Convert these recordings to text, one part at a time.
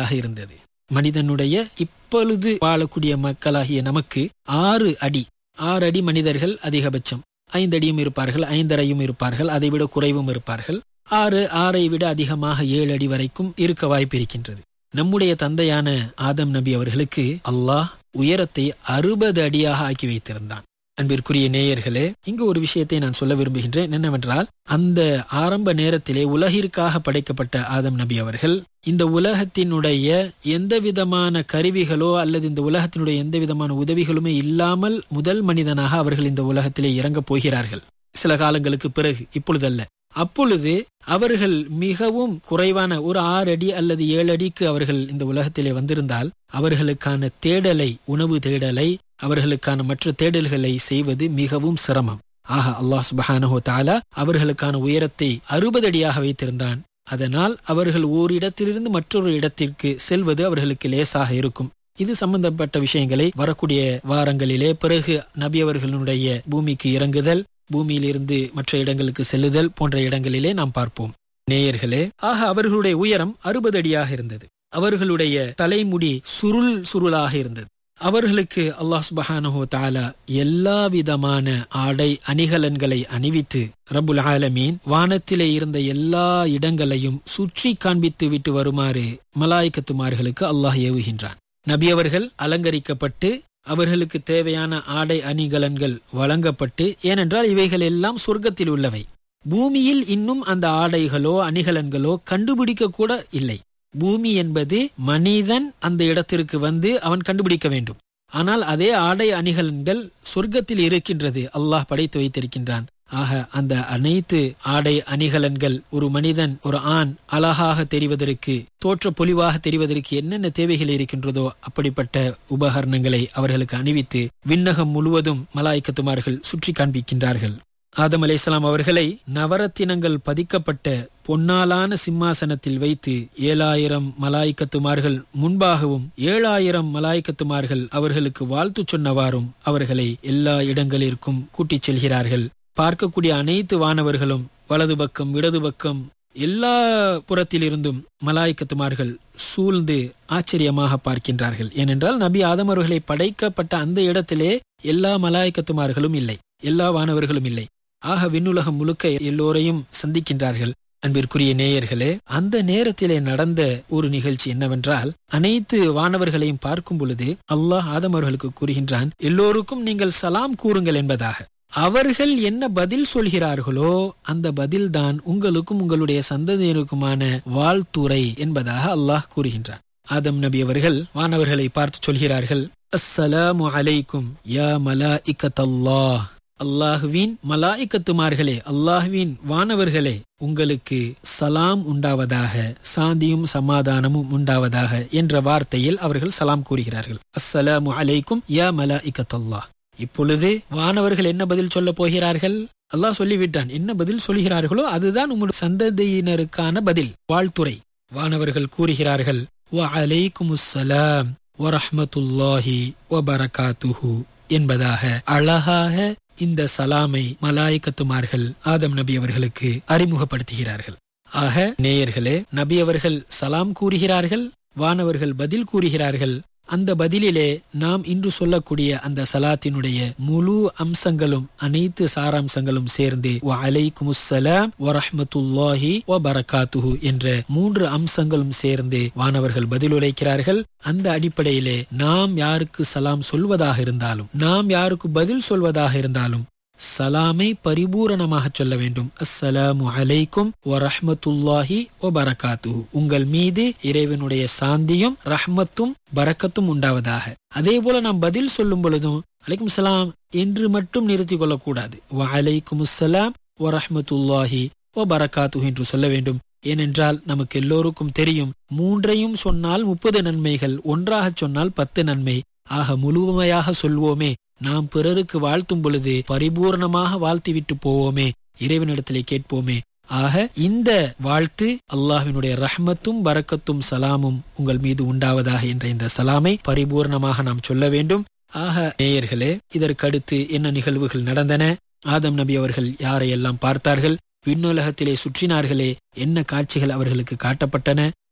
அடியாக இருந்தது மனிதனுடைய இப்பொழுது வாழக்கூடிய மக்களாகிய நமக்கு ஆறு அடி ஆறு அடி மனிதர்கள் அதிகபட்சம் ஐந்தடியும் இருப்பார்கள் ஐந்தரையும் இருப்பார்கள் அதைவிட குறைவும் இருப்பார்கள் ஆறு ஆறை விட அதிகமாக ஏழு அடி வரைக்கும் இருக்க வாய்ப்பு இருக்கின்றது நம்முடைய தந்தையான ஆதம் நபி அவர்களுக்கு அல்லாஹ் உயரத்தை அறுபது அடியாக ஆக்கி வைத்திருந்தான் அன்பிற்குரிய நேயர்களே இங்கு ஒரு விஷயத்தை நான் சொல்ல விரும்புகின்றேன் என்னவென்றால் அந்த ஆரம்ப நேரத்திலே உலகிற்காக படைக்கப்பட்ட ஆதம் நபி அவர்கள் இந்த உலகத்தினுடைய எந்த விதமான கருவிகளோ அல்லது இந்த உலகத்தினுடைய எந்த விதமான உதவிகளுமே இல்லாமல் முதல் மனிதனாக அவர்கள் இந்த உலகத்திலே இறங்கப் போகிறார்கள் சில காலங்களுக்கு பிறகு இப்பொழுதல்ல அப்பொழுது அவர்கள் மிகவும் குறைவான ஒரு ஆறு அடி அல்லது ஏழு அடிக்கு அவர்கள் இந்த உலகத்திலே வந்திருந்தால் அவர்களுக்கான தேடலை உணவு தேடலை அவர்களுக்கான மற்ற தேடல்களை செய்வது மிகவும் சிரமம் ஆக அல்லாஹ் சுபஹானஹோ தாலா அவர்களுக்கான உயரத்தை அறுபது அடியாக வைத்திருந்தான் அதனால் அவர்கள் ஓரிடத்திலிருந்து மற்றொரு இடத்திற்கு செல்வது அவர்களுக்கு லேசாக இருக்கும் இது சம்பந்தப்பட்ட விஷயங்களை வரக்கூடிய வாரங்களிலே பிறகு நபி அவர்களுடைய பூமிக்கு இறங்குதல் பூமியிலிருந்து மற்ற இடங்களுக்கு செல்லுதல் போன்ற இடங்களிலே நாம் பார்ப்போம் நேயர்களே ஆக அவர்களுடைய உயரம் அறுபது அடியாக இருந்தது அவர்களுடைய தலைமுடி சுருள் சுருளாக இருந்தது அவர்களுக்கு அல்லாஹ் சுபஹானஹோ தாலா எல்லா விதமான ஆடை அணிகலன்களை அணிவித்து ரபுல் ஆலமீன் வானத்திலே இருந்த எல்லா இடங்களையும் சுற்றி காண்பித்து விட்டு வருமாறு மலாய்க்கத்துமார்களுக்கு அல்லாஹ் ஏவுகின்றான் நபி அவர்கள் அலங்கரிக்கப்பட்டு அவர்களுக்கு தேவையான ஆடை அணிகலன்கள் வழங்கப்பட்டு ஏனென்றால் இவைகள் எல்லாம் சொர்க்கத்தில் உள்ளவை பூமியில் இன்னும் அந்த ஆடைகளோ அணிகலன்களோ கண்டுபிடிக்க கூட இல்லை பூமி என்பது மனிதன் அந்த இடத்திற்கு வந்து அவன் கண்டுபிடிக்க வேண்டும் ஆனால் அதே ஆடை அணிகலன்கள் சொர்க்கத்தில் இருக்கின்றது அல்லாஹ் படைத்து வைத்திருக்கின்றான் ஆக அந்த அனைத்து ஆடை அணிகலன்கள் ஒரு மனிதன் ஒரு ஆண் அழகாக தெரிவதற்கு தோற்ற பொலிவாக தெரிவதற்கு என்னென்ன தேவைகள் இருக்கின்றதோ அப்படிப்பட்ட உபகரணங்களை அவர்களுக்கு அணிவித்து விண்ணகம் முழுவதும் மலாய்க்கத்துமார்கள் சுற்றி காண்பிக்கின்றார்கள் ஆதம் அலைசலாம் அவர்களை நவரத்தினங்கள் பதிக்கப்பட்ட பொன்னாலான சிம்மாசனத்தில் வைத்து ஏழாயிரம் மலாய்க்கத்துமார்கள் முன்பாகவும் ஏழாயிரம் மலாய்க்கத்துமார்கள் அவர்களுக்கு வாழ்த்து சொன்னவாறும் அவர்களை எல்லா இடங்களிற்கும் கூட்டிச் செல்கிறார்கள் பார்க்கக்கூடிய அனைத்து வானவர்களும் வலது பக்கம் இடது பக்கம் எல்லா புறத்திலிருந்தும் மலாய்க்கத்துமார்கள் சூழ்ந்து ஆச்சரியமாக பார்க்கின்றார்கள் ஏனென்றால் நபி ஆதம் அவர்களை படைக்கப்பட்ட அந்த இடத்திலே எல்லா மலாய்க்கத்துமார்களும் இல்லை எல்லா வானவர்களும் இல்லை ஆக விண்ணுலகம் முழுக்க எல்லோரையும் சந்திக்கின்றார்கள் அன்பிற்குரிய நேயர்களே அந்த நேரத்திலே நடந்த ஒரு நிகழ்ச்சி என்னவென்றால் அனைத்து வானவர்களையும் பார்க்கும் பொழுது அல்லாஹ் ஆதம் அவர்களுக்கு கூறுகின்றான் எல்லோருக்கும் நீங்கள் சலாம் கூறுங்கள் என்பதாக அவர்கள் என்ன பதில் சொல்கிறார்களோ அந்த பதில்தான் உங்களுக்கும் உங்களுடைய சந்ததியினருக்குமான வாழ்த்துறை என்பதாக அல்லாஹ் கூறுகின்றான் ஆதம் நபி அவர்கள் வானவர்களை பார்த்து சொல்கிறார்கள் அஸ்ஸலாமு அலைக்கும் யா மலா இக்கத்தல்லாஹ் அல்லாஹுவின் மலாய்க்கத்துமார்களே அல்லாஹுவின் வானவர்களே உங்களுக்கு சலாம் உண்டாவதாக சாந்தியும் சமாதானமும் உண்டாவதாக என்ற வார்த்தையில் அவர்கள் சலாம் கூறுகிறார்கள் அஸ்ஸலாமு அலைக்கும் யா மலா இக்கத்தல்லாஹ் இப்பொழுது வானவர்கள் என்ன பதில் சொல்ல போகிறார்கள் அல்லாஹ் சொல்லிவிட்டான் என்ன பதில் சொல்கிறார்களோ அதுதான் உங்களுடைய சந்ததியினருக்கான பதில் வாழ்த்துறை வானவர்கள் கூறுகிறார்கள் வ அலைக்குமுஸ்ஸலாம் வரஹ்மத்துல்லாஹி வபரகாத்துஹு என்பதாக அழகாக இந்த சலாமை மலாய்க்கத்துமார்கள் ஆதம் நபி அவர்களுக்கு அறிமுகப்படுத்துகிறார்கள் ஆக நேயர்களே நபி அவர்கள் சலாம் கூறுகிறார்கள் வானவர்கள் பதில் கூறுகிறார்கள் அந்த பதிலிலே நாம் இன்று சொல்லக்கூடிய அந்த சலாத்தினுடைய முழு அம்சங்களும் அனைத்து சாராம்சங்களும் சேர்ந்து அலைக்குமுசலாம் வரஹமத்துல்லாஹி வபரகாத்துஹு என்ற மூன்று அம்சங்களும் சேர்ந்து வானவர்கள் பதிலுரைக்கிறார்கள் அந்த அடிப்படையிலே நாம் யாருக்கு சலாம் சொல்வதாக இருந்தாலும் நாம் யாருக்கு பதில் சொல்வதாக இருந்தாலும் சலாமை பரிபூரணமாக சொல்ல வேண்டும் அஸ்ஸலாமு அலைக்கும் வரஹமத்துல்லாஹி வபரகாத்து உங்கள் மீது இறைவனுடைய சாந்தியும் ரஹ்மத்தும் பரக்கத்தும் உண்டாவதாக அதே போல நாம் பதில் சொல்லும் பொழுதும் அலைக்கும் சலாம் என்று மட்டும் நிறுத்திக் கொள்ளக்கூடாது வலைக்கும் அஸ்ஸலாம் வரஹமத்துல்லாஹி வபரகாத்து என்று சொல்ல வேண்டும் ஏனென்றால் நமக்கு எல்லோருக்கும் தெரியும் மூன்றையும் சொன்னால் முப்பது நன்மைகள் ஒன்றாக சொன்னால் பத்து நன்மை ஆக முழுமையாக சொல்வோமே நாம் பிறருக்கு வாழ்த்தும் பொழுது பரிபூர்ணமாக வாழ்த்திவிட்டு போவோமே இறைவனிடத்திலே கேட்போமே ஆக இந்த வாழ்த்து அல்லாஹினுடைய ரஹ்மத்தும் பரக்கத்தும் சலாமும் உங்கள் மீது உண்டாவதாக என்ற இந்த சலாமை பரிபூர்ணமாக நாம் சொல்ல வேண்டும் ஆக நேயர்களே இதற்கடுத்து என்ன நிகழ்வுகள் நடந்தன ஆதம் நபி அவர்கள் யாரையெல்லாம் பார்த்தார்கள் விண்ணுலகத்திலே சுற்றினார்களே என்ன காட்சிகள் அவர்களுக்கு காட்டப்பட்டன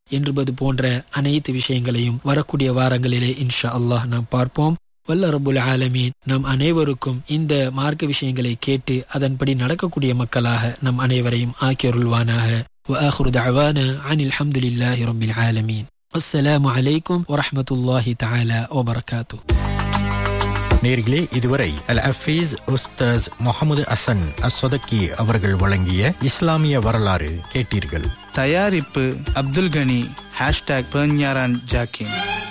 என்பது போன்ற அனைத்து விஷயங்களையும் வரக்கூடிய வாரங்களிலே இன்ஷா அல்லாஹ் நாம் பார்ப்போம் வல்ல ரபுல் ஆலமீன் நம் அனைவருக்கும் இந்த மார்க்க விஷயங்களை கேட்டு அதன்படி நடக்கக்கூடிய மக்களாக நம் அனைவரையும் ஆக்கியருள்வானாக وآخر دعوانا عن الحمد لله رب العالمين السلام عليكم ورحمة الله تعالى وبركاته நேர்களே இதுவரை அல் அஃபீஸ் உஸ்தாஸ் முகமது அசன் அஸ்வதக்கி அவர்கள் வழங்கிய இஸ்லாமிய வரலாறு கேட்டீர்கள் தயாரிப்பு அப்துல் கனி ஹேஷ்டாக் பெர்ஞாரான் ஜாக்கின்